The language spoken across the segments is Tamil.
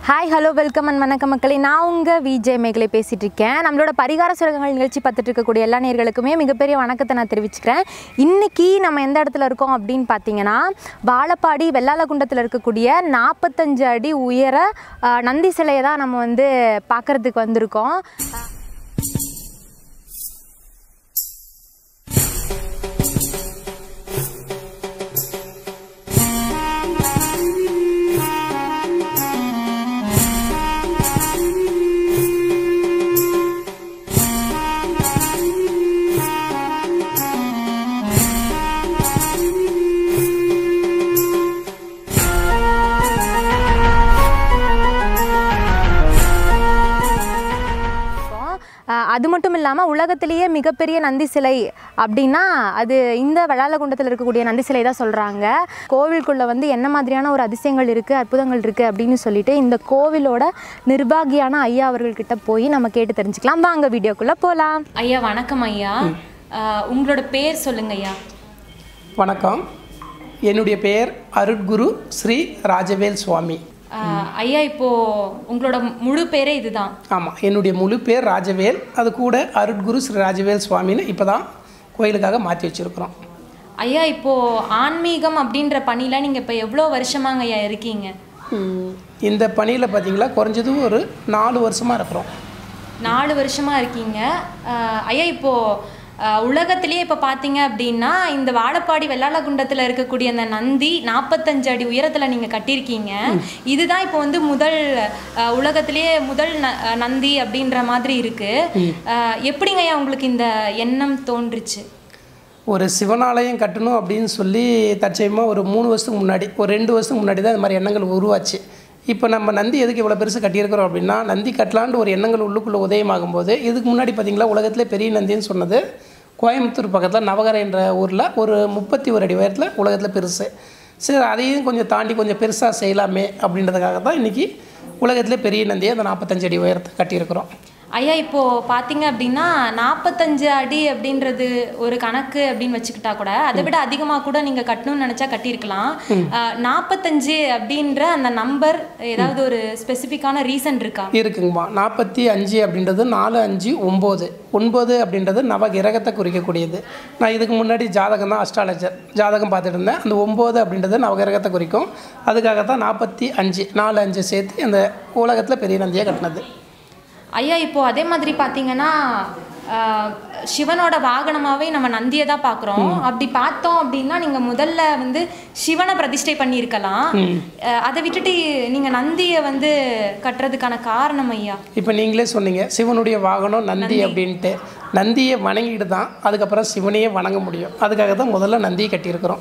ஹாய் ஹலோ வெல்கம் அண்ட் வணக்கம் மக்களே நான் உங்கள் விஜய் மேகலை பேசிகிட்டு இருக்கேன் நம்மளோட பரிகார சுரங்கங்கள் நிகழ்ச்சி பார்த்துட்டு இருக்கக்கூடிய எல்லா நேர்களுக்குமே மிகப்பெரிய வணக்கத்தை நான் தெரிவிச்சுக்கிறேன் இன்றைக்கி நம்ம எந்த இடத்துல இருக்கோம் அப்படின்னு பார்த்தீங்கன்னா வாழப்பாடி வெள்ளாளகுண்டத்தில் இருக்கக்கூடிய நாற்பத்தஞ்சு அடி உயர ஆ, நந்தி சிலையை தான் நம்ம வந்து பார்க்குறதுக்கு வந்திருக்கோம் இருக்கோம். அஹ் அது மட்டும் இல்லாமல் உலகத்திலேயே மிகப்பெரிய நந்தி சிலை அப்படின்னா அது இந்த வெள்ளாளகுண்டத்தில் இருக்கக்கூடிய நந்தி சிலை தான் சொல்கிறாங்க கோவிலுக்குள்ளே வந்து என்ன மாதிரியான ஒரு அதிசயங்கள் இருக்குது அற்புதங்கள் இருக்குது அப்படின்னு சொல்லிட்டு இந்த கோவிலோட நிர்வாகியான ஐயா அவர்கள்கிட்ட போய் நம்ம கேட்டு தெரிஞ்சுக்கலாம் வாங்க வீடியோக்குள்ளே போகலாம் ஐயா வணக்கம் ஐயா ஆஹ் உங்களோட பேர் சொல்லுங்க ஐயா வணக்கம் என்னுடைய பெயர் அருட்குரு ஸ்ரீ ராஜவேல் சுவாமி ஆஹ் ஐயா இப்போ உங்களோட முழு பேரே இதுதான் ஆமாம் என்னுடைய முழு பேர் ராஜவேல் அது கூட அருட்குரு ஸ்ரீ ராஜவேல் சுவாமின்னு இப்போ தான் கோயிலுக்காக மாற்றி வச்சுருக்குறோம் ஐயா இப்போ ஆன்மீகம் அப்படின்ற பணியில நீங்க இப்போ எவ்வளோ வருஷமாங்க ஐயா இருக்கீங்க இந்த பணியில் பார்த்தீங்களா குறைஞ்சது ஒரு நாலு வருஷமாக இருக்கிறோம் நாலு வருஷமா இருக்கீங்க ஆஹ் ஐயா இப்போ ஆஹ் உலகத்திலேயே இப்போ பார்த்தீங்க அப்படின்னா இந்த வாழப்பாடி வெள்ளாளகுண்டத்தில் இருக்கக்கூடிய அந்த நந்தி நாற்பத்தஞ்சு அடி உயரத்தில் நீங்கள் கட்டியிருக்கீங்க இதுதான் இப்போ வந்து முதல் ஆஹ் உலகத்திலேயே முதல் ந- ஆஹ் நந்தி அப்படின்ற மாதிரி இருக்கு ஆஹ் எப்படிங்க ஐயா உங்களுக்கு இந்த எண்ணம் தோன்றுச்சு ஒரு சிவனாலயம் கட்டணும் அப்படின்னு சொல்லி தற்சயமாக ஒரு மூணு வருஷத்துக்கு முன்னாடி ஒரு ரெண்டு வருஷத்துக்கு முன்னாடி தான் இந்த மாதிரி எண்ணங்கள் உருவாச்சு இப்போ நம்ம நந்தி எதுக்கு இவ்வளோ பெருசு கட்டியிருக்கிறோம் அப்படின்னா நந்தி கட்டலான்னு ஒரு எண்ணங்கள் உள்ளுக்குள்ளே உதயமாகும் போது இதுக்கு முன்னாடி பார்த்தீங்களா உலகத்திலே பெரிய நந்தின்னு சொன்னது கோயம்புத்தூர் பக்கத்தில் நவகரை என்ற ஊரில் ஒரு முப்பத்தி ஒரு அடி உயரத்தில் உலகத்தில் பெருசு சரி அதையும் கொஞ்சம் தாண்டி கொஞ்சம் பெருசாக செய்யலாமே அப்படின்றதுக்காக தான் இன்றைக்கி உலகத்திலே பெரிய நந்தியை அந்த நாற்பத்தஞ்சு அடி உயரத்தை கட்டியிருக்கிறோம் ஐயா இப்போ பார்த்தீங்க அப்படின்னா நாற்பத்தஞ்சு அடி அப்படின்றது ஒரு கணக்கு அப்படின்னு வச்சுக்கிட்டா கூட அதை விட அதிகமாக கூட நீங்கள் கட்டணும்னு நினச்சா கட்டியிருக்கலாம் ஆஹ் நாற்பத்தஞ்சு அப்படின்ற அந்த நம்பர் ஏதாவது ஒரு ஸ்பெசிஃபிக்கான ரீசன் இருக்கா இருக்குங்கம்மா நாற்பத்தி அஞ்சு அப்படின்றது நாலு அஞ்சு ஒம்பது ஒன்பது அப்படின்றது நவ கிரகத்தை குறிக்கக்கூடியது நான் இதுக்கு முன்னாடி ஜாதகம் தான் அஸ்ட்ராலஜர் ஜாதகம் பார்த்துட்டு இருந்தேன் அந்த ஒம்பது அப்படின்றது நவகிரகத்தை குறிக்கும் அதுக்காக தான் நாற்பத்தி அஞ்சு நாலு அஞ்சு சேர்த்து அந்த உலகத்தில் பெரிய நந்தியை கட்டினது ஐயா இப்போ அதே மாதிரி பார்த்தீங்கன்னா ஆஹ் சிவனோட வாகனமாவே நம்ம நந்தியை தான் பார்க்குறோம் அப்படி பார்த்தோம் அப்படின்னா நீங்க முதல்ல வந்து சிவனை பிரதிஷ்டை பண்ணியிருக்கலாம் ஆஹ் அதை விட்டுட்டு நீங்க நந்தியை வந்து கட்டுறதுக்கான காரணம் ஐயா இப்போ நீங்களே சொன்னீங்க சிவனுடைய வாகனம் நந்தி அப்படின்ட்டு நந்தியை வணங்கிட்டு தான் அதுக்கப்புறம் சிவனையே வணங்க முடியும் அதுக்காக தான் முதல்ல நந்தியை கட்டியிருக்கிறோம்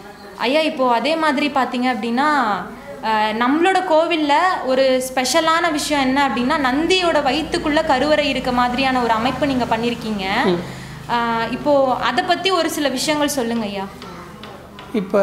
ஐயா இப்போ அதே மாதிரி பார்த்தீங்க அப்படின்னா ஆஹ் நம்மளோட கோவிலில் ஒரு ஸ்பெஷலான விஷயம் என்ன அப்படின்னா நந்தியோட வயிற்றுக்குள்ள கருவறை இருக்க மாதிரியான ஒரு அமைப்பு நீங்கள் பண்ணியிருக்கீங்க ஆஹ் இப்போ அதை பற்றி ஒரு சில விஷயங்கள் சொல்லுங்க ஐயா இப்போ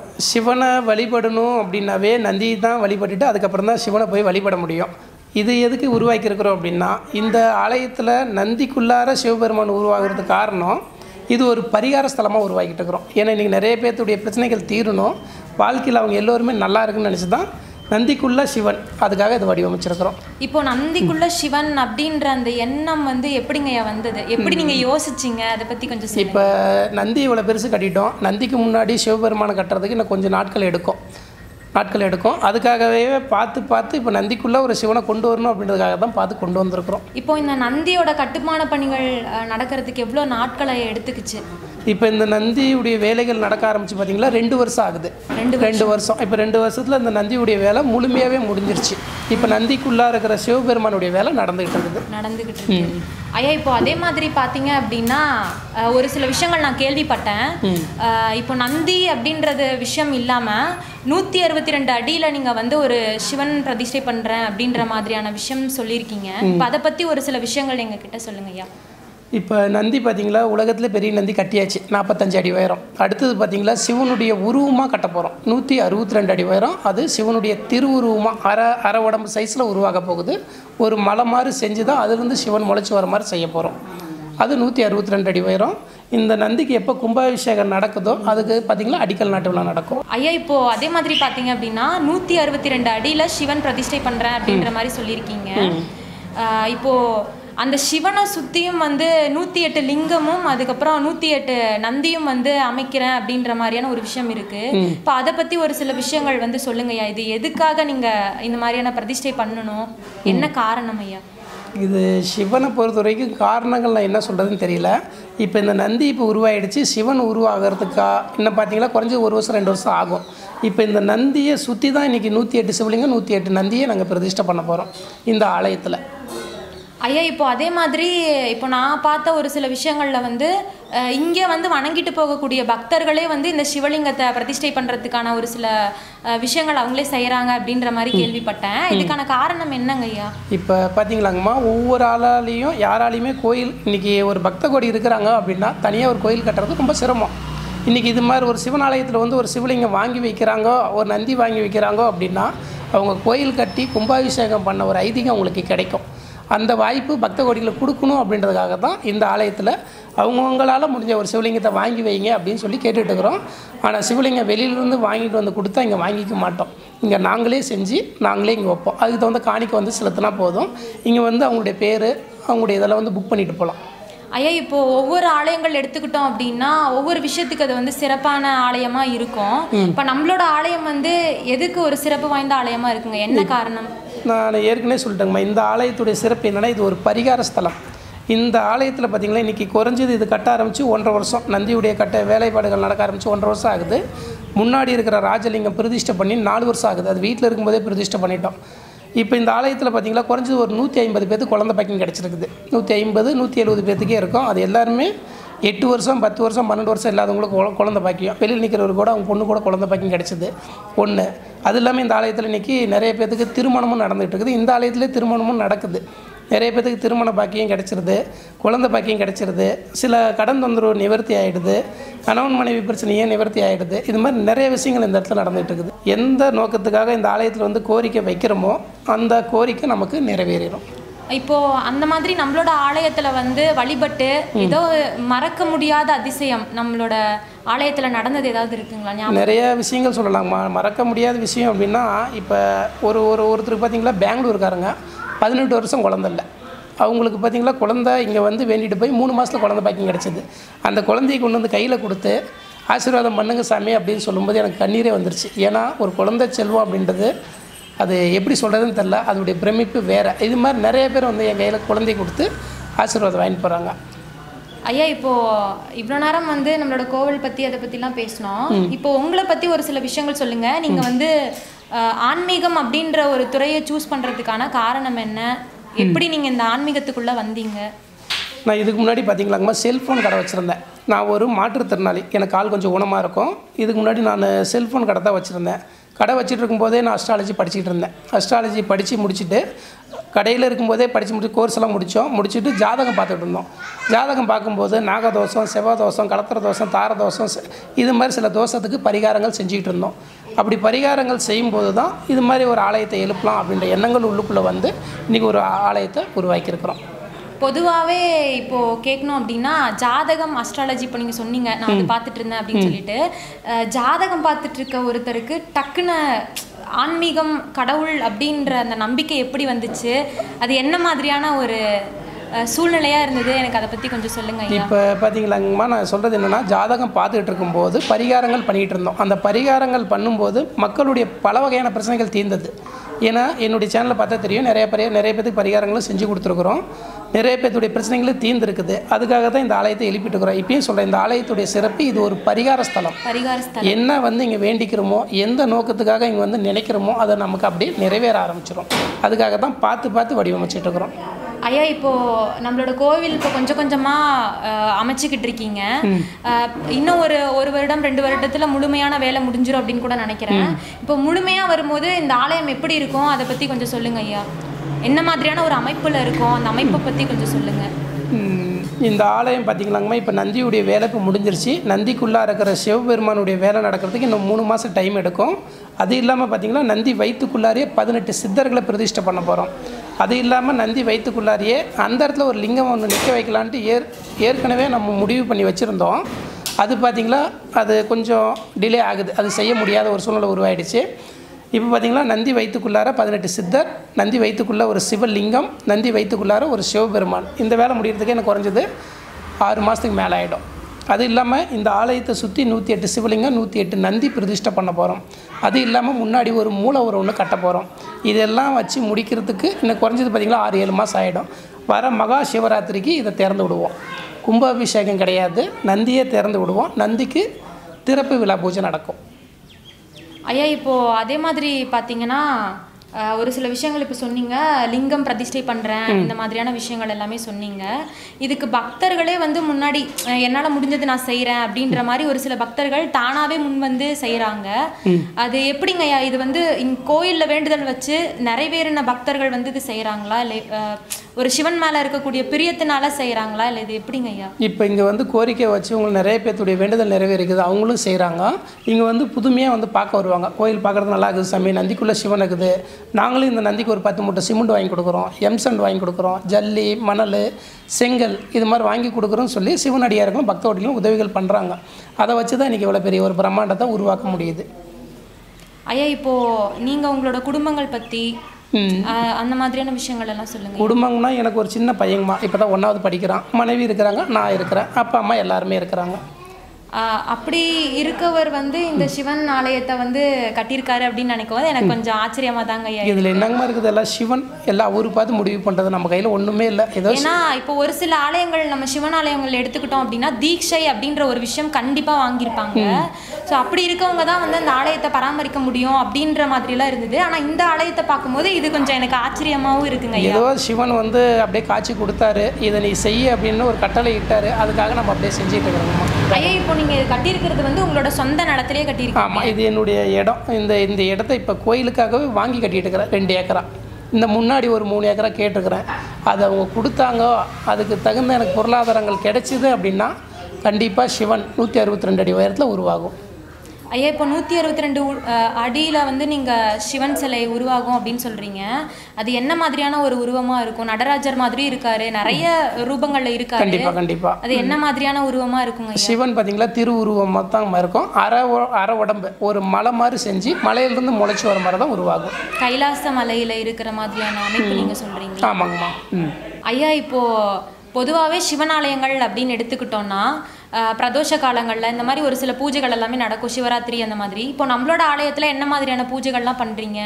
சிவனை வழிபடணும் அப்படின்னாவே நந்தியை தான் வழிபட்டுட்டு அதுக்கப்புறம் தான் சிவனை போய் வழிபட முடியும் இது எதுக்கு உருவாக்கியிருக்கிறோம் அப்படின்னா இந்த ஆலயத்தில் நந்திக்குள்ளார சிவபெருமான் உருவாகிறதுக்கு காரணம் இது ஒரு பரிகார ஸ்தலமாக உருவாக்கிட்டு இருக்கிறோம் ஏன்னா இன்றைக்கி நிறைய பேர்த்துடைய பிரச்சனைகள் தீரணும் வாழ்க்கையில் அவங்க எல்லோருமே நல்லா இருக்குன்னு நினச்சி தான் நந்திக்குள்ள சிவன் அதுக்காக இது வடிவமைச்சிருக்கிறோம் இப்போ நந்திக்குள்ள சிவன் அப்படின்ற அந்த எண்ணம் வந்து எப்படிங்க ஐயா வந்தது எப்படி நீங்க யோசிச்சீங்க அதை பத்தி கொஞ்சம் சொல்லுங்க இப்போ நந்தி இவ்வளோ பெருசு கட்டிட்டோம் நந்திக்கு முன்னாடி சிவபெருமானை கட்டுறதுக்கு இன்னும் கொஞ்சம் நாட்கள் எடுக்கும் நாட்கள் எடுக்கும் அதுக்காகவே பார்த்து பார்த்து இப்போ நந்திக்குள்ளே ஒரு சிவனை கொண்டு வரணும் அப்படின்றதுக்காக தான் பார்த்து கொண்டு வந்திருக்கிறோம் இப்போ இந்த நந்தியோட கட்டுமான பணிகள் அஹ், நடக்கிறதுக்கு எவ்வளோ நாட்களை எடுத்துக்கிச்சு இப்போ இந்த நந்தியுடைய வேலைகள் நடக்க ஆரம்பிச்சு பார்த்தீங்களா ரெண்டு வருஷம் ஆகுது ரெண்டு ரெண்டு வருஷம் இப்போ ரெண்டு வருஷத்தில் இந்த நந்தியுடைய வேலை முழுமையாகவே முடிஞ்சிருச்சு இப்போ நந்திக்குள்ளே இருக்கிற சிவபெருமானுடைய வேலை நடந்துகிட்டு இருக்குது நடந்துகிட்டு இருக்கு ஐயா இப்போ அதே மாதிரி பார்த்தீங்க அப்படின்னா அஹ், ஒரு சில விஷயங்கள் நான் கேள்விப்பட்டேன் அஹ், இப்போ நந்தி அப்படின்றது விஷயம் இல்லாமல் நூற்றி அறுபத்தி ரெண்டு அடியில் நீங்கள் வந்து ஒரு சிவன் பிரதிஷ்டை பண்ணுறேன் அப்படின்ற மாதிரியான விஷயம் சொல்லியிருக்கீங்க இப்போ அதை பற்றி ஒரு சில விஷயங்கள் எங்ககிட்ட சொல்லுங்க ஐயா இப்போ நந்தி பார்த்தீங்களா உலகத்தில் பெரிய நந்தி கட்டியாச்சு நாற்பத்தஞ்சு அடி உயரம் அடுத்தது பார்த்தீங்களா சிவனுடைய உருவமாக கட்ட போகிறோம் நூற்றி அறுபத்தி ரெண்டு அடி உயரம் அது சிவனுடைய திருவுருவமாக அரை அரை உடம்பு சைஸில் உருவாக போகுது ஒரு மலை மாதிரி செஞ்சு தான் அதுலேருந்து சிவன் முளைச்சி வர மாதிரி செய்ய போகிறோம் அது நூற்றி அறுபத்தி ரெண்டு அடி உயரம் இந்த நந்திக்கு எப்போ கும்பாபிஷேகம் நடக்குதோ அதுக்கு பார்த்திங்கன்னா அடிக்கல் நாட்டு விழா நடக்கும் ஐயா இப்போ அதே மாதிரி பாத்தீங்க அப்படின்னா நூத்தி அறுபத்தி ரெண்டு அடியில சிவன் பிரதிஷ்டை பண்றேன் அப்படின்ற மாதிரி சொல்லியிருக்கீங்க ஆஹ் இப்போ அந்த சிவனை சுத்தியும் வந்து நூத்தி எட்டு லிங்கமும் அதுக்கப்புறம் நூத்தி எட்டு நந்தியும் வந்து அமைக்கிறேன் அப்படின்ற மாதிரியான ஒரு விஷயம் இருக்கு இப்போ அதை பத்தி ஒரு சில விஷயங்கள் வந்து சொல்லுங்க ஐயா இது எதுக்காக நீங்க இந்த மாதிரியான பிரதிஷ்டை பண்ணணும் என்ன காரணம் ஐயா இது சிவனை பொறுத்த வரைக்கும் காரணங்கள் நான் என்ன சொல்கிறதுன்னு தெரியல இப்போ இந்த நந்தி இப்போ உருவாயிடுச்சு சிவன் உருவாகிறதுக்கா இன்னும் பார்த்தீங்கன்னா குறைஞ்சது ஒரு வருஷம் ரெண்டு வருஷம் ஆகும் இப்போ இந்த நந்தியை சுற்றி தான் இன்றைக்கி நூற்றி எட்டு சிவலிங்கம் நூற்றி எட்டு நந்தியை நாங்கள் பிரதிஷ்டை பண்ண போகிறோம் இந்த ஆலயத்தில் ஐயா இப்போ அதே மாதிரி இப்போ நான் பார்த்த ஒரு சில விஷயங்கள்ல வந்து அஹ், இங்கே வந்து வணங்கிட்டு போகக்கூடிய பக்தர்களே வந்து இந்த சிவலிங்கத்தை பிரதிஷ்டை பண்றதுக்கான ஒரு சில அஹ், விஷயங்கள் அவங்களே செய்யறாங்க அப்படின்ற மாதிரி கேள்விப்பட்டேன் இதுக்கான காரணம் என்னங்க ஐயா இப்போ பார்த்தீங்களாங்கம்மா ஒவ்வொரு ஆளாலையும் யாராலையுமே கோயில் இன்றைக்கி ஒரு பக்த கோடி இருக்கிறாங்க அப்படின்னா தனியாக ஒரு கோயில் கட்டுறது ரொம்ப சிரமம் இன்றைக்கி இது மாதிரி ஒரு சிவன் ஆலயத்தில் வந்து ஒரு சிவலிங்கம் வாங்கி வைக்கிறாங்க ஒரு நந்தி வாங்கி வைக்கிறாங்க அப்படின்னா அவங்க கோயில் கட்டி கும்பாபிஷேகம் பண்ண ஒரு ஐதீகம் அவங்களுக்கு கிடைக்கும் அந்த வாய்ப்பு பக்த கோடிகளுக்கு கொடுக்கணும் அப்படின்றதுக்காக தான் இந்த ஆலயத்தில் அவங்கவுங்களால் முடிஞ்ச ஒரு சிவலிங்கத்தை வாங்கி வைங்க அப்படின்னு சொல்லி கேட்டுட்டு இருக்கிறோம் ஆனால் சிவலிங்கம் வெளியிலேருந்து வாங்கிட்டு வந்து கொடுத்தா இங்கே வாங்கிக்க மாட்டோம் இங்கே நாங்களே செஞ்சு நாங்களே இங்கே வைப்போம் அதுக்கு தகுந்த காணிக்கை வந்து செலுத்தினா போதும் இங்கே வந்து அவங்களுடைய பேர் அவங்களுடைய இதெல்லாம் வந்து புக் பண்ணிட்டு போகலாம் ஐயா இப்போ ஒவ்வொரு ஆலயங்கள் எடுத்துக்கிட்டோம் அப்படின்னா ஒவ்வொரு விஷயத்துக்கு அது வந்து சிறப்பான ஆலயமா இருக்கும் இப்போ நம்மளோட ஆலயம் வந்து எதுக்கு ஒரு சிறப்பு வாய்ந்த ஆலயமா இருக்குங்க என்ன காரணம் நான் ஏற்கனவே சொல்லிட்டேங்கம்மா இந்த ஆலயத்துடைய சிறப்பு என்னென்னா இது ஒரு பரிகார ஸ்தலம் இந்த ஆலயத்தில் பார்த்தீங்கன்னா இன்றைக்கி குறைஞ்சது இது கட்ட ஆரம்பித்து ஒன்றரை வருஷம் நந்தியுடைய கட்ட வேலைப்பாடுகள் நடக்க ஆரம்பித்து ஒன்றரை வருஷம் ஆகுது முன்னாடி இருக்கிற ராஜலிங்கம் பிரதிஷ்டை பண்ணி நாலு வருஷம் ஆகுது அது வீட்டில் இருக்கும்போதே பிரதிஷ்டை பண்ணிட்டோம் இப்போ இந்த ஆலயத்தில் பார்த்தீங்கன்னா குறைஞ்சது ஒரு நூற்றி ஐம்பது பேருக்கு குழந்தை பாக்கியம் கிடச்சிருக்குது நூற்றி ஐம்பது நூற்றி எழுபது பேர்த்துக்கே இருக்கும் அது எல்லாருமே எட்டு வருஷம் பத்து வருஷம் பன்னெண்டு வருஷம் இல்லாதவங்களுக்கு குழ- குழந்தை பாக்கியம் வெளியில் நிற்கிறவர் கூட அவங்க பொண்ணு கூட குழந்தை பாக்கியம் கிடைச்சிது ஒன்று அது இல்லாமல் இந்த ஆலயத்தில் இன்றைக்கி நிறைய பேர்த்துக்கு திருமணமும் நடந்துகிட்டு இருக்குது இந்த ஆலயத்திலே திருமணமும் நடக்குது நிறைய பேர்த்துக்கு திருமண பாக்கியம் கிடைச்சிருது குழந்தை பாக்கியம் கிடைச்சிருது சில கடன் தொந்தரவு நிவர்த்தி ஆகிடுது கணவன் மனைவி பிரச்சனையே நிவர்த்தி ஆகிடுது இது மாதிரி நிறைய விஷயங்கள் இந்த இடத்துல நடந்துகிட்டு இருக்குது எந்த நோக்கத்துக்காக இந்த ஆலயத்தில் வந்து கோரிக்கை வைக்கிறோமோ அந்த கோரிக்கை நமக்கு நிறைவேறிடும் இப்போ அந்த மாதிரி நம்மளோட ஆலயத்துல வந்து வழிபட்டு ஏதோ மறக்க முடியாத அதிசயம் நம்மளோட ஆலயத்துல நடந்தது ஏதாவது இருக்குங்களா ஞாபகம் நிறைய விஷயங்கள் சொல்லலாம்மா மறக்க முடியாத விஷயம் அப்படின்னா இப்போ ஒரு ஒரு ஒருத்தருக்கு பார்த்தீங்களா பெங்களூர்காரங்க பதினெட்டு வருஷம் குழந்தை இல்லை அவங்களுக்கு பார்த்தீங்களா குழந்தை இங்கே வந்து வேண்டிட்டு போய் மூணு மாதத்தில் குழந்தை பாக்கியம் கிடச்சிது அந்த குழந்தையை கொண்டு வந்து கையில் கொடுத்து ஆசீர்வாதம் பண்ணுங்க சாமி அப்படின்னு சொல்லும்போது எனக்கு கண்ணீரே வந்துருச்சு ஏன்னா ஒரு குழந்தை செல்வம் அப்படின்றது அது எப்படி சொல்கிறதுன்னு தெரில அதோடைய பிரமிப்பு வேறு இது மாதிரி நிறைய பேர் வந்து என் கையில் குழந்தை கொடுத்து ஆசீர்வாதம் வாங்கிட்டு போகிறாங்க ஐயா இப்போ இவ்வளோ நேரம் வந்து நம்மளோட கோவில் பத்தி அதை பத்திலாம் பேசினோம் இப்போ உங்களை பத்தி ஒரு சில விஷயங்கள் சொல்லுங்க நீங்க வந்து அஹ், ஆன்மீகம் அப்படின்ற ஒரு துறையை சூஸ் பண்றதுக்கான காரணம் என்ன எப்படி நீங்க இந்த ஆன்மீகத்துக்குள்ள வந்தீங்க நான் இதுக்கு முன்னாடி பார்த்தீங்களாங்கம்மா செல்ஃபோன் கடை வச்சுருந்தேன் நான் ஒரு மாற்றுத்திறனாளி எனக்கு கால் கொஞ்சம் ஊனமாக இருக்கும் இதுக்கு முன்னாடி நான் செல்ஃபோன் கடை தான் வச்சுருந்தேன் கடை வச்சுட்டு இருக்கும்போதே நான் அஸ்ட்ராலஜி படிச்சுட்டு இருந்தேன் அஸ்ட்ராலஜி படித்து முடிச்சுட்டு கடையில் இருக்கும்போதே படித்து முடிச்சு கோர்ஸ் எல்லாம் முடித்தோம் முடிச்சுட்டு ஜாதகம் பார்த்துட்டு இருந்தோம் ஜாதகம் பார்க்கும்போது நாகதோஷம் செவ்வாதோஷம் கலத்திர தோஷம் தார தோஷம் செ- இது மாதிரி சில தோஷத்துக்கு பரிகாரங்கள் செஞ்சுக்கிட்டு இருந்தோம் அப்படி பரிகாரங்கள் செய்யும்போது தான் இது மாதிரி ஒரு ஆலயத்தை எழுப்பலாம் அப்படின்ற எண்ணங்கள் உள்ளுக்குள்ளே வந்து இன்றைக்கி ஒரு ஆலயத்தை உருவாக்கியிருக்கிறோம் பொதுவாகவே இப்போ கேட்கணும் அப்படின்னா ஜாதகம் அஸ்ட்ராலஜி இப்போ நீங்கள் சொன்னீங்க நான் வந்து பார்த்துட்டு இருந்தேன் அப்படின்னு சொல்லிட்டு அஹ், ஜாதகம் பார்த்துட்டு இருக்க ஒருத்தருக்கு டக்குன்னு ஆன்மீகம் கடவுள் அப்படின்ற அந்த நம்பிக்கை எப்படி வந்துச்சு அது என்ன மாதிரியான ஒரு அஹ், சூழ்நிலையா இருந்தது எனக்கு அதை பத்தி கொஞ்சம் சொல்லுங்க ஐயா இப்போ பார்த்தீங்களாங்கம்மா நான் சொல்கிறது என்னென்னா ஜாதகம் பார்த்துக்கிட்டு இருக்கும்போது பரிகாரங்கள் பண்ணிகிட்டு இருந்தோம் அந்த பரிகாரங்கள் பண்ணும்போது மக்களுடைய பல வகையான பிரச்சனைகள் தீர்ந்தது ஏன்னா என்னுடைய சேனலில் பார்த்தா தெரியும் நிறைய பரிய நிறைய பேருக்கு பரிகாரங்களும் செஞ்சு கொடுத்துருக்குறோம் நிறைய பேர்த்துடைய பிரச்சனைகளும் தீர்ந்துருக்குது அதுக்காக தான் இந்த ஆலயத்தை எழுப்பிட்டு இருக்கிறோம் இப்பயும் சொல்கிறேன் இந்த ஆலயத்துடைய சிறப்பு இது ஒரு பரிகார ஸ்தலம் பரிகார ஸ்தலம் என்ன வந்து இங்கே வேண்டிக்கிறோமோ எந்த நோக்கத்துக்காக இங்கே வந்து நினைக்கிறோமோ அதை நமக்கு அப்படியே நிறைவேற ஆரம்பிச்சிடும் அதுக்காக தான் பார்த்து பார்த்து வடிவமைச்சிட்டு இருக்கிறோம் ஐயா இப்போ நம்மளோட கோவில் இப்போ கொஞ்சம் கொஞ்சமா அஹ், அமைச்சுக்கிட்டு இருக்கீங்க அஹ், இன்னும் ஒரு ஒரு வருடம் ரெண்டு வருடத்துல முழுமையான வேலை முடிஞ்சிரும் அப்படின்னு கூட நினைக்கிறேன் இப்போ முழுமையா வரும்போது இந்த ஆலயம் எப்படி இருக்கும் அதை பத்தி கொஞ்சம் சொல்லுங்க ஐயா என்ன மாதிரியான ஒரு அமைப்புல இருக்கும் அந்த அமைப்பை பத்தி கொஞ்சம் சொல்லுங்க ம், இந்த ஆலயம் பார்த்தீங்களாங்கம்மா இப்போ நந்தியுடைய வேலை இப்போ முடிஞ்சிருச்சு நந்திக்குள்ளே இருக்கிற சிவபெருமானுடைய வேலை நடக்கிறதுக்கு இன்னும் மூணு மாதம் டைம் எடுக்கும் அது இல்லாமல் பார்த்தீங்கன்னா நந்தி வயிற்றுக்குள்ளாரியே பதினெட்டு சித்தர்களை பிரதிஷ்டை பண்ண போகிறோம் அது இல்லாமல் நந்தி வயிற்றுக்குள்ளாரியே அந்த இடத்துல ஒரு லிங்கம் ஒன்று நிற்க வைக்கலான்ட்டு ஏற் ஏற்கனவே நம்ம முடிவு பண்ணி வச்சுருந்தோம் அது பார்த்திங்களா அது கொஞ்சம் டிலே ஆகுது அது செய்ய முடியாத ஒரு சூழ்நிலை உருவாயிடுச்சு இப்போ பார்த்தீங்கன்னா நந்தி வயிற்றுக்குள்ளார பதினெட்டு சித்தர் நந்தி வயிற்றுக்குள்ளே ஒரு சிவலிங்கம் நந்தி வயிற்றுக்குள்ளார ஒரு சிவபெருமான் இந்த வேலை முடியறதுக்கு எனக்கு குறைஞ்சது ஆறு மாதத்துக்கு மேலே ஆகிடும் அது இல்லாமல் இந்த ஆலயத்தை சுற்றி நூற்றி எட்டு சிவலிங்கம் நூற்றி எட்டு நந்தி பிரதிஷ்டை பண்ண போகிறோம் அது இல்லாமல் முன்னாடி ஒரு மூளை ஒரு ஒன்று கட்ட போகிறோம் இதெல்லாம் வச்சு முடிக்கிறதுக்கு இன்னும் குறைஞ்சது பார்த்திங்கன்னா ஆறு ஏழு மாதம் ஆகிடும் வர மகா சிவராத்திரிக்கு இதை திறந்து விடுவோம் கும்பாபிஷேகம் கிடையாது நந்தியே திறந்து விடுவோம் நந்திக்கு திறப்பு விழா பூஜை நடக்கும் ஐயா இப்போ அதே மாதிரி பார்த்தீங்கன்னா அஹ், ஒரு சில விஷயங்கள் இப்போ சொன்னீங்க லிங்கம் பிரதிஷ்டை பண்ணுறேன் இந்த மாதிரியான விஷயங்கள் எல்லாமே சொன்னீங்க இதுக்கு பக்தர்களே வந்து முன்னாடி அஹ், என்னால் முடிஞ்சது நான் செய்கிறேன் அப்படின்ற மாதிரி ஒரு சில பக்தர்கள் தானாகவே முன் வந்து செய்கிறாங்க அது எப்படிங்க ஐயா இது வந்து இங்க கோயிலில் வேண்டுதல் வச்சு நிறைவேறின பக்தர்கள் வந்து இது செய்கிறாங்களா இல்லை அஹ், ஒரு சிவன் மேலே இருக்கக்கூடிய பிரியத்தினால செய்கிறாங்களா இல்லை இது எப்படிங்க ஐயா இப்போ இங்கே வந்து கோரிக்கை வச்சு உங்களுக்கு நிறைய பேர்த்துடைய வேண்டுதல் நிறைவேறிக்குது அவங்களும் செய்கிறாங்க இங்கே வந்து புதுமையாக வந்து பார்க்க வருவாங்க கோயில் பார்க்குறது நல்லா இருக்குது சாமி நந்திக்குள்ளே சிவன் இருக்குது நாங்களும் இந்த நந்திக்கு ஒரு பத்து மூட்டை சிமெண்ட் வாங்கி கொடுக்குறோம் எம்சண்ட் வாங்கி கொடுக்குறோம் ஜல்லி மணல் செங்கல் இது மாதிரி வாங்கி கொடுக்குறோம்னு சொல்லி சிவனடியார்களும் பக்தவடிகளும் உதவிகள் பண்ணுறாங்க அதை வச்சு தான் இன்றைக்கி இவ்வளோ பெரிய ஒரு பிரம்மாண்டத்தை உருவாக்க முடியுது ஐயா இப்போ நீங்கள் உங்களோட குடும்பங்கள் பற்றி ம். அந்த மாதிரியான விஷயங்கள் எல்லாம் சொல்லுங்க குடும்பம்னா எனக்கு ஒரு சின்ன பையங்கம்மா இப்போ தான் ஒன்றாவது படிக்கிறான் மனைவி இருக்கிறாங்க நான் இருக்கிறேன் அப்பா அம்மா எல்லாருமே இருக்கிறாங்க ஆஹ் அப்படி இருக்கவர் வந்து இந்த சிவன் ஆலயத்தை வந்து கட்டியிருக்காரு அப்படின்னு நினைக்கும் போது எனக்கு கொஞ்சம் ஆச்சரியமா தாங்க ஐயா இருக்கு. இதில் என்னங்கம்மா இருக்குது எல்லாம் சிவன் எல்லாம் ஊர் பார்த்து முடிவு பண்ணுறது நம்ம கையில் ஒன்றுமே இல்லை ஏதோ ஏன்னா இப்போ ஒரு சில ஆலயங்கள் நம்ம சிவன் ஆலயங்கள் எடுத்துக்கிட்டோம் அப்படின்னா தீட்சை அப்படின்ற ஒரு விஷயம் கண்டிப்பா வாங்கியிருப்பாங்க ஸோ அப்படி இருக்கவங்க தான் வந்து அந்த ஆலயத்தை பராமரிக்க முடியும் அப்படின்ற மாதிரிலாம் இருந்தது ஆனா இந்த ஆலயத்தை பார்க்கும்போது இது கொஞ்சம் எனக்கு ஆச்சரியமாவும் இருக்குங்க ஐயா ஏதோ சிவன் வந்து அப்படியே காட்சி கொடுத்தாரு இதை நீ செய்ய அப்படின்னு ஒரு கட்டளை இட்டாரு அதுக்காக நம்ம அப்படியே செஞ்சுட்டு இருக்கிறோம்மா ஐயா இப்போ நீங்க இது கட்டியிருக்கிறது வந்து உங்களோட சொந்த நிலத்திலே கட்டியிருக்கீங்க ஆமாம் இது என்னுடைய இடம் இந்த இந்த இடத்த இப்போ கோயிலுக்காகவே வாங்கி கட்டிட்டு இருக்கிறேன் ரெண்டு ஏக்கரா இந்த முன்னாடி ஒரு மூணு ஏக்கரா கேட்டிருக்கிறேன் அது அவங்க கொடுத்தாங்க அதுக்கு தகுந்த எனக்கு பொருளாதாரங்கள் கிடைச்சிது அப்படின்னா கண்டிப்பாக சிவன் நூற்றி அறுபத்தி ரெண்டு அடி உயரத்தில் உருவாகும் ஐயா இப்போ நூற்றி அறுபத்தி ரெண்டு அடியில் வந்து நீங்கள் சிவன் சிலை உருவாகும் அப்படின்னு சொல்கிறீங்க அது என்ன மாதிரியான ஒரு உருவமாக இருக்கும் நடராஜர் மாதிரி இருக்காரு நிறைய ரூபங்களில் இருக்காரு கண்டிப்பாக கண்டிப்பாக அது என்ன மாதிரியான உருவமாக இருக்குங்க ஐயா சிவன் பார்த்தீங்களா திருவுருவமாக தான் இருக்கும் அரை உ- அரை உடம்பு ஒரு மலை மாதிரி செஞ்சு மலையிலிருந்து முளைச்சி வர மாதிரி தான் உருவாகும் கைலாச மலையில் இருக்கிற மாதிரியான அமைப்பு நீங்கள் சொல்கிறீங்க ஆமாங்கம்மா ம் ஐயா இப்போ பொதுவாகவே சிவனாலயங்கள் அப்படின்னு எடுத்துக்கிட்டோம்னா அஹ், பிரதோஷ காலங்களில் இந்த மாதிரி ஒரு சில பூஜைகள் எல்லாமே நடக்கும் சிவராத்திரி அந்த மாதிரி இப்போ நம்மளோட ஆலயத்தில் என்ன மாதிரியான பூஜைகள்லாம் பண்ணுறீங்க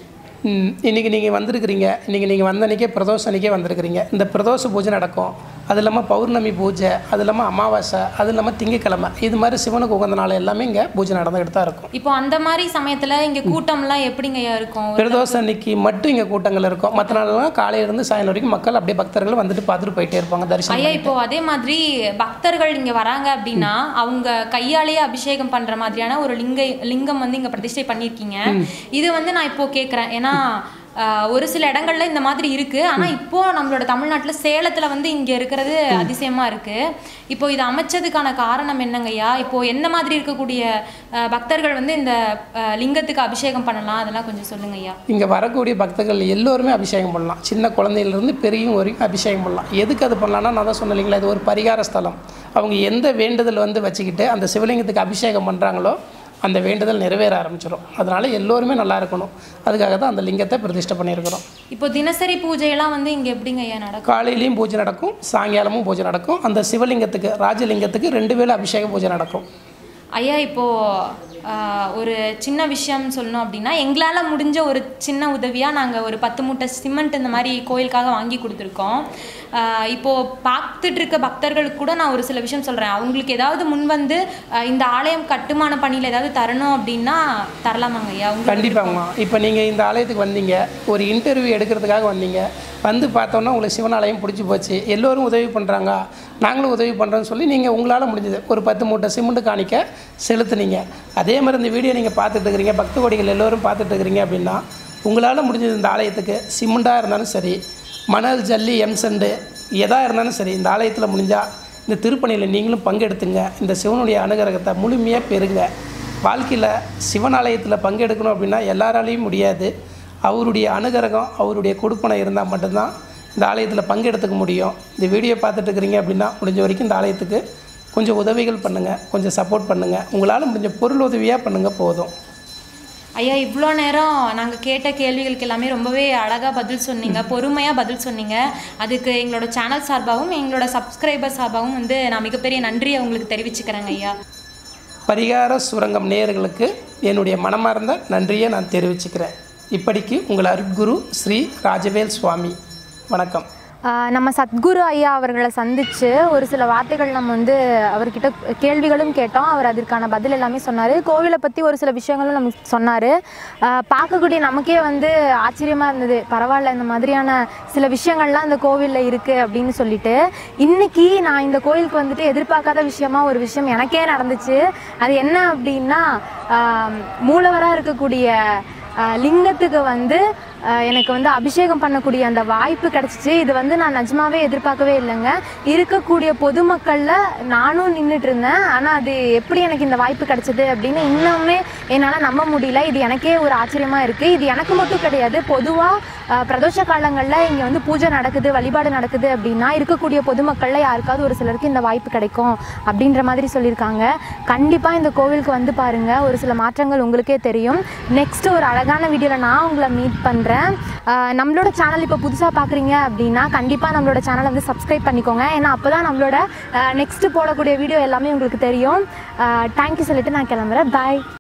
ம், இன்னைக்கு நீங்கள் வந்திருக்கிறீங்க இன்னைக்கு நீங்கள் வந்த அன்றைக்கே பிரதோஷ அன்றைக்கே வந்திருக்கிறீங்க இந்த பிரதோஷ பூஜை நடக்கும் அது இல்லாமல் பௌர்ணமி பூஜை அது இல்லாமல் அமாவாசை அது இல்லாமல் திங்கக்கிழமை இது மாதிரி சிவனுக்கு உகந்த நாள் எல்லாமே இங்கே பூஜை நடந்துக்கிட்டு தான் இருக்கும் இப்போ அந்த மாதிரி சமயத்தில் இங்கே கூட்டம்லாம் எப்படிங்க ஐயா இருக்கும் பிரதோஷ அன்னைக்கு மட்டும் இங்கே கூட்டங்கள் இருக்கும் மற்ற நாளெல்லாம் காலையிலேருந்து சாயந்தரம் வரைக்கும் மக்கள் அப்படியே பக்தர்கள் வந்துட்டு பார்த்துட்டு போயிட்டே இருப்பாங்க தரிசனம் ஐயா இப்போ அதே மாதிரி பக்தர்கள் இங்க வராங்க அப்படின்னா அவங்க கையாலேயே அபிஷேகம் பண்ற மாதிரியான ஒரு லிங்க லிங்கம் வந்து இங்க பிரதிஷ்டை பண்ணியிருக்கீங்க இது வந்து நான் இப்போ கேட்குறேன் ஏன்னா ஆஹ், ஒரு சில இடங்கள்ல இந்த மாதிரி இருக்கு ஆனா இப்போ நம்மளோட தமிழ்நாட்டுல சேலத்துல வந்து இங்க இருக்கிறது அதிசயமா இருக்கு இப்போ இது அமைச்சதுக்கான காரணம் என்னங்கய்யா இப்போ என்ன மாதிரி இருக்கக்கூடிய ஆஹ், பக்தர்கள் வந்து இந்த ஆஹ், லிங்கத்துக்கு அபிஷேகம் பண்ணலாம் அதெல்லாம் கொஞ்சம் சொல்லுங்க ஐயா இங்கே வரக்கூடிய பக்தர்கள் எல்லோருமே அபிஷேகம் பண்ணலாம் சின்ன குழந்தையிலேருந்து பெரியவங்க வரைக்கும் அபிஷேகம் பண்ணலாம் எதுக்கு அது பண்ணலாம்னா நான் தான் சொன்னேன் இல்லைங்களா இது ஒரு பரிகார ஸ்தலம் அவங்க எந்த வேண்டுதல் வந்து வச்சுக்கிட்டு அந்த சிவலிங்கத்துக்கு அபிஷேகம் பண்ணுறாங்களோ அந்த வேண்டுதல் நிறைவேற ஆரம்பிச்சிடும் அதனால எல்லோருமே நல்லா இருக்கணும் அதுக்காக தான் அந்த லிங்கத்தை பிரதிஷ்டை பண்ணியிருக்கிறோம் இப்போ தினசரி பூஜையெல்லாம் வந்து இங்க எப்படிங்க ஐயா நடக்கும் காலையிலையும் பூஜை நடக்கும் சாயங்காலமும் பூஜை நடக்கும் அந்த சிவலிங்கத்துக்கு ராஜலிங்கத்துக்கு ரெண்டு வேளை அபிஷேக பூஜை நடக்கும் ஐயா இப்போ ஆஹ், ஒரு சின்ன விஷயம் சொல்லணும் அப்படின்னா எங்களால் முடிஞ்ச ஒரு சின்ன உதவியாக நாங்கள் ஒரு பத்து மூட்டை சிமெண்ட் இந்த மாதிரி கோயிலுக்காக வாங்கி கொடுத்துருக்கோம் ஆஹ், இப்போ பார்த்துட்டு இருக்க பக்தர்களுக்கு கூட நான் ஒரு சில விஷயம் சொல்கிறேன் அவங்களுக்கு ஏதாவது முன் வந்து ஆஹ், இந்த ஆலயம் கட்டுமான பணியில் ஏதாவது தரணும் அப்படின்னா தரலாமாங்க ஐயா உங்களுக்கு கண்டிப்பாங்கம்மா இப்போ நீங்கள் இந்த ஆலயத்துக்கு வந்தீங்க ஒரு இன்டர்வியூ எடுக்கிறதுக்காக வந்தீங்க வந்து பார்த்தோன்னா உங்களுக்கு சிவனாலயம் பிடிச்சி போச்சு எல்லோரும் உதவி பண்ணுறாங்க நாங்களும் உதவி பண்ணுறோன்னு சொல்லி நீங்கள் உங்களால் முடிஞ்சது ஒரு பத்து மூட்டை சிமெண்ட் காணிக்க செலுத்துனீங்க அதே மாதிரி இந்த வீடியோ நீங்கள் பார்த்துட்டு இருக்கிறீங்க பக்த கோடிகள் எல்லோரும் பார்த்துட்டு இருக்கிறீங்க அப்படின்னா உங்களால் முடிஞ்சது இந்த ஆலயத்துக்கு சிமெண்ட்டாக இருந்தாலும் சரி மணல் ஜல்லி எம்சண்டு எதா இருந்தாலும் சரி இந்த ஆலயத்தில் முடிஞ்சால் இந்த திருப்பணியில் நீங்களும் பங்கெடுத்துங்க இந்த சிவனுடைய அனுகிரகத்தை முழுமையாக பெறுங்க வாழ்க்கையில் சிவன் ஆலயத்தில் பங்கெடுக்கணும் அப்படின்னா எல்லாராலையும் முடியாது அவருடைய அனுகிரகம் அவருடைய கொடுப்பனை இருந்தால் மட்டும்தான் இந்த ஆலயத்தில் பங்கெடுத்துக்க முடியும் இந்த வீடியோ பார்த்துட்டு இருக்கிறீங்க அப்படின்னா முடிஞ்ச வரைக்கும் இந்த ஆலயத்துக்கு கொஞ்சம் உதவிகள் பண்ணுங்கள் கொஞ்சம் சப்போர்ட் பண்ணுங்கள் உங்களால் முடிஞ்ச பொருள் உதவியாக பண்ணுங்கள் போதும் ஐயா இவ்வளோ நேரம் நாங்கள் கேட்ட கேள்விகளுக்கு எல்லாமே ரொம்பவே அழகாக பதில் சொன்னீங்க பொறுமையாக பதில் சொன்னீங்க அதுக்கு எங்களோட சேனல் சார்பாகவும் எங்களோட சப்ஸ்கிரைபர் சார்பாகவும் வந்து நான் மிகப்பெரிய நன்றியை உங்களுக்கு தெரிவிச்சுக்கிறேங்க ஐயா பரிகார சுரங்கம் நேயர்களுக்கு என்னுடைய மனமார்ந்த நன்றியை நான் தெரிவிச்சுக்கிறேன் இப்படிக்கு உங்கள் அருட்குரு ஸ்ரீ ராஜவேல் சுவாமி வணக்கம் ஆஹ் நம்ம சத்குரு ஐயா அவர்களை சந்திச்சு ஒரு சில வார்த்தைகள் நம்ம வந்து அவர்கிட்ட கேள்விகளும் கேட்டோம் அவர் அதற்கான பதில் எல்லாமே சொன்னார் கோவிலை பற்றி ஒரு சில விஷயங்களும் நமக்கு சொன்னார் பார்க்கக்கூடிய நமக்கே வந்து ஆச்சரியமாக இருந்தது பரவாயில்ல இந்த மாதிரியான சில விஷயங்கள்லாம் இந்த கோவிலில் இருக்குது அப்படின்னு சொல்லிட்டு இன்னைக்கு நான் இந்த கோயிலுக்கு வந்துட்டு எதிர்பார்க்காத விஷயமா ஒரு விஷயம் எனக்கே நடந்துச்சு அது என்ன அப்படின்னா மூலவராக இருக்கக்கூடிய ஆஹ் லிங்கத்துக்கு வந்து ஆஹ் எனக்கு வந்து அபிஷேகம் பண்ணக்கூடிய அந்த வாய்ப்பு கிடச்சிச்சு இது வந்து நான் நிஜமாவே எதிர்பார்க்கவே இல்லைங்க இருக்கக்கூடிய பொதுமக்களில் நானும் நின்றுட்டு இருந்தேன் ஆனால் அது எப்படி எனக்கு இந்த வாய்ப்பு கிடைச்சது அப்படின்னு இன்னுமே என்னால் நம்ப முடியல இது எனக்கே ஒரு ஆச்சரியமாக இருக்குது இது எனக்கு மட்டும் கிடையாது பொதுவாக பிரதோஷ காலங்களில் இங்கே வந்து பூஜை நடக்குது வழிபாடு நடக்குது அப்படின்னா இருக்கக்கூடிய பொதுமக்களில் யாருக்காவது ஒரு சிலருக்கு இந்த வாய்ப்பு கிடைக்கும் அப்படின்ற மாதிரி சொல்லியிருக்காங்க கண்டிப்பாக இந்த கோவிலுக்கு வந்து பாருங்கள் ஒரு சில மாற்றங்கள் உங்களுக்கே தெரியும் நெக்ஸ்ட் ஒரு அழகான வீடியோவில் நான் உங்களை மீட் பண்ணுறேன் நம்மளோட சேனல் இப்போ புதுசாக பார்க்குறீங்க அப்படின்னா கண்டிப்பாக நம்மளோட சேனலை வந்து சப்ஸ்கிரைப் பண்ணிக்கோங்க ஏன்னா அப்போ தான் நம்மளோட நெக்ஸ்ட்டு போடக்கூடிய வீடியோ எல்லாமே உங்களுக்கு தெரியும் தேங்க்யூ சொல்லிட்டு நான் கிளம்புறேன் பாய்